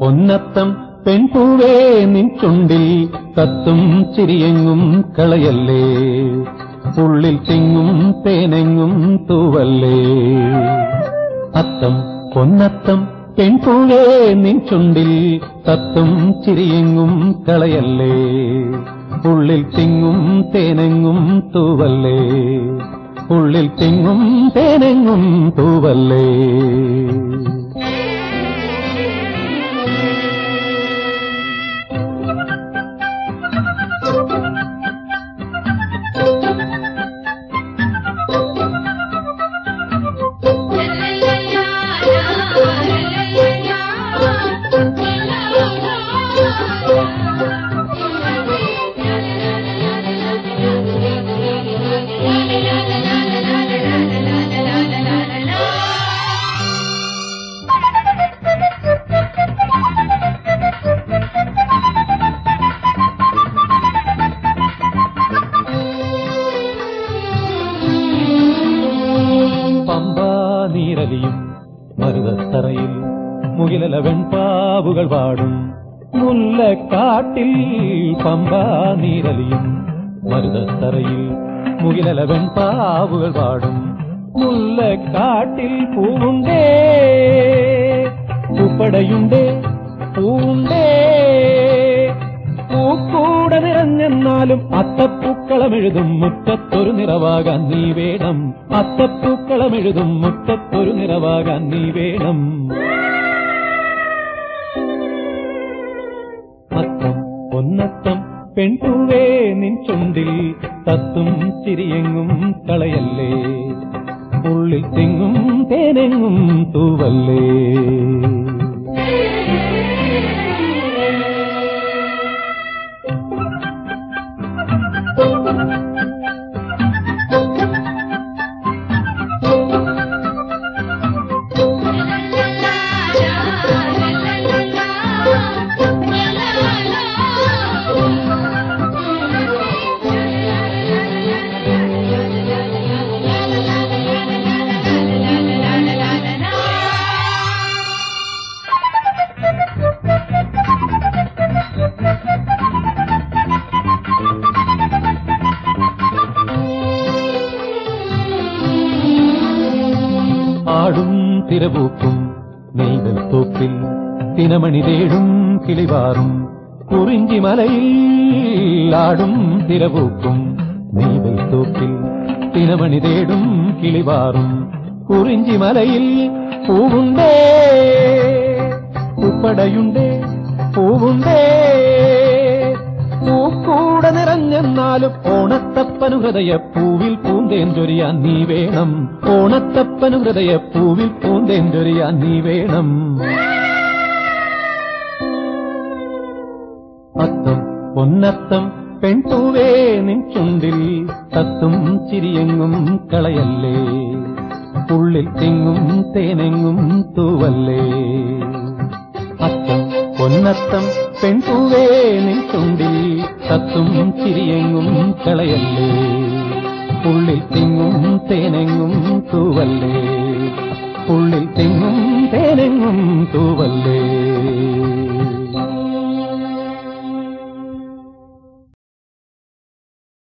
പൊന്നത്തം പെൺപൂവേ നിൻ ചുണ്ടിൽ തത്തും ചിരിയെങ്ങും കളയല്ലേ ഉള്ളിൽ തിങ്ങും തേനെങ്ങും തൂവല്ലേ അത്തം പൊന്നത്തം പെൺപൂവേ നിൻ ചുണ്ടിൽ തത്തും ചിരിയെങ്ങും കളയല്ലേ ഉള്ളിൽ തിങ്ങും തേനെങ്ങും തൂവല്ലേ ഉള്ളിൽ തിങ്ങും തേനെങ്ങും തൂവല്ലേ പമ്പാ നീരലിയും മരുതത്തറയിൽ മുകിലല വെൺപാവുകൾ പാടും മുല്ലക്കാട്ടിൽ പമ്പാ നീരലിയും മരുതത്തറയിൽ മുകിലല വെൺപാവുകൾ പാടും മുല്ലക്കാട്ടിൽ പൂവുണ്ടേ പൂപ്പടയുണ്ടേ പൂവുണ്ടേ പൂക്കൂടെ നിറഞ്ഞെന്നാലും അത്തപ്പൂക്കളമെഴുതും മുറ്റത്തൊരു നിറവാകാൻ നീ വേണം അത്തപ്പൂക്കളമെഴുതും മുറ്റത്തൊരു നിറവാകാൻ നീ വേണം അത്തം പൊന്നത്തം പെൺപൂവേ നിൻ ചുണ്ടിൽ തത്തും ചിരിയെങ്ങും കളയല്ലേ ഉള്ളിൽ തെങ്ങും തേനെങ്ങും തൂവല്ലേ ആടും തിരപൂക്കും നെയ്തൽ തോപ്പിൽ തിനമണി തേടും കിളിവാറും കുറിഞ്ചി മലയിൽ ആടും തിരപൂക്കും നെയ്തൽ തോപ്പിൽ തിനമണി തേടും കിളിവാറും കുറിഞ്ചി മലയിൽ പൂവുണ്ടേ പൂപ്പടയുണ്ടേ പൂവുണ്ടേ പൂക്കൂടെ നിറഞ്ഞെന്നാലും ഓണത്തപ്പനു ഹൃദയ പൂവിൽ പൂന്തേൻ ചൊരിയാൻ നീ വേണം ഓണത്തപ്പനു ഹൃദയ പൂവിൽ പൂന്തേൻ ചൊരിയാൻ നീ വേണം അത്തം പൊന്നത്തം പെൺപൂവേ നിൻ ചുണ്ടിൽ തത്തും ചിരിയെങ്ങും കളയല്ലേ ഉള്ളിൽ തെങ്ങും തേനെങ്ങും തൂവല്ലേ അത്തം പൊന്നത്തം പെൺപൂവേ നിൻ ചുണ്ടിൽ തത്തും ചിരിയെങ്ങും കളയല്ലേ ഉള്ളിൽ തെങ്ങും തേനെങ്ങും തൂവല്ലേ ഉള്ളിൽ തെങ്ങും തേനെങ്ങും തൂവല്ലേ